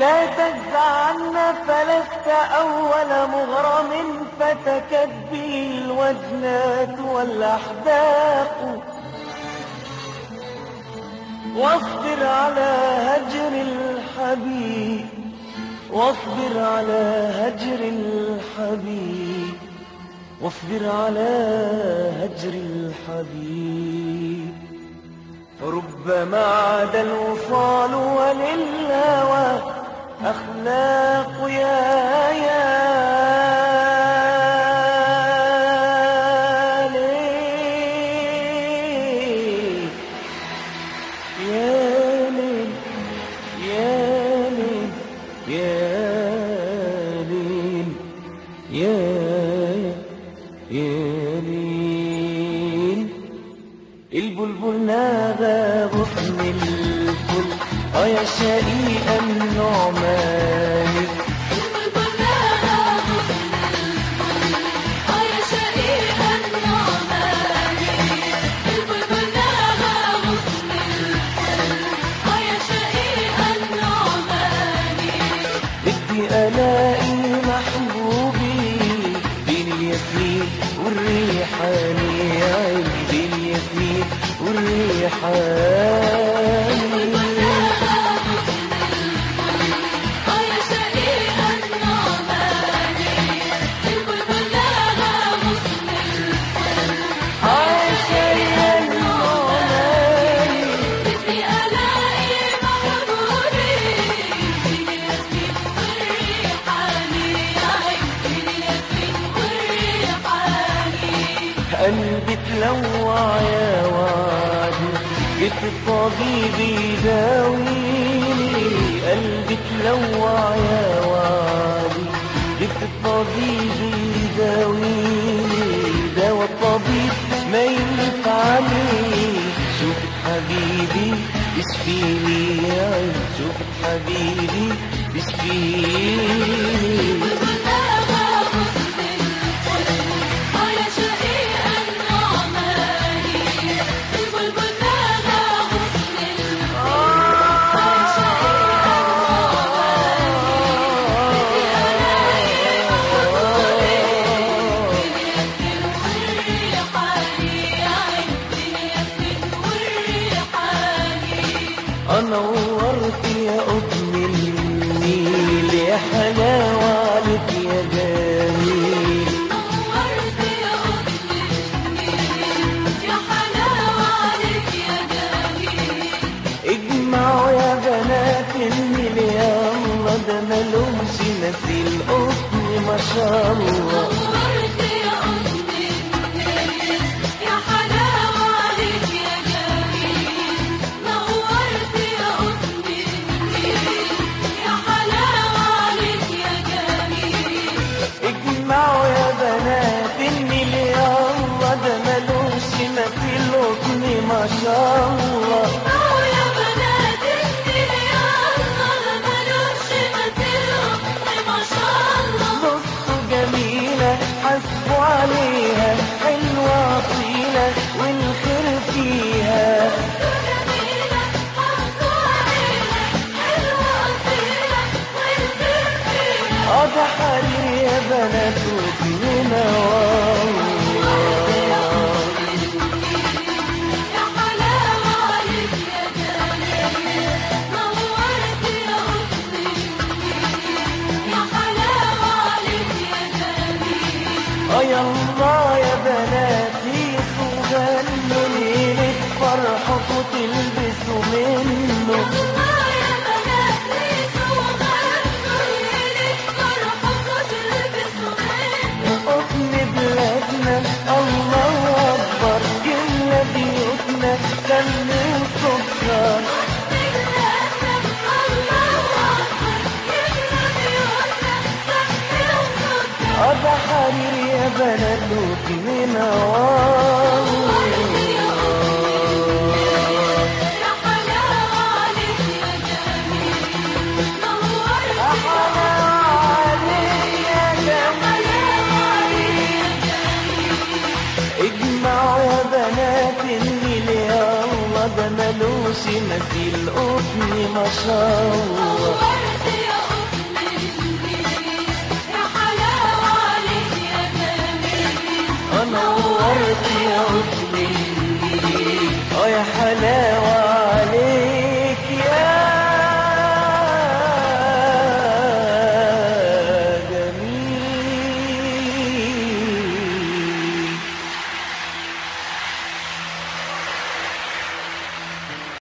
لا تجزع عنا فلست أول مغرم فتكت به الوجنات والأحداق واصبر على هجر الحبيب واصبر على هجر الحبيب واصبر على هجر الحبيب ربما عاد الوصال وللهوى أخلاق يا يا ليل يا ليل يا ليل يا ليل يا يا ليل البلبل نادى غصن الفل اه يا شقيق النعمان بدي الاقي محبوبي بين الياسمين والريحاني يا عيني بين الياسمين والريحاني عايشة يا النعمان قلبي تلوع يا وادي جبت الطبيب يداويني قلبي تلوع يا وادي جبت الطبيب يداويني دوا الطبيب ما ينفعني شوف حبيبي يشفيني يا عين شوف حبيبي يشفيني نورت يا ابن النيل يا حلاوة عليك يا جميل اجمعوا يا بنات النيل يا الله ده ملومش مثيل قطن ما شاء الله اجمعوا يا بنات النيل يا الله ده ملوش مثيل قطن ما شاء الله نص جميلة حسبوا عليها حلوة أصيلة والخير فيها قضى حرير يا بنات وكلنا والله اه يا الله يا بناتي غنوا ليلة فرحكوا تلبسوا منه قطن بلادنا الله أكبر جنة بيوتنا كم وسكر قضى حرير يا بنات وكلنا والله اجمعوا يا بنات النيل يا الله ده ملوش مثيل قطن ما شاء الله نورت يا قطن النيل اه يا حلاوة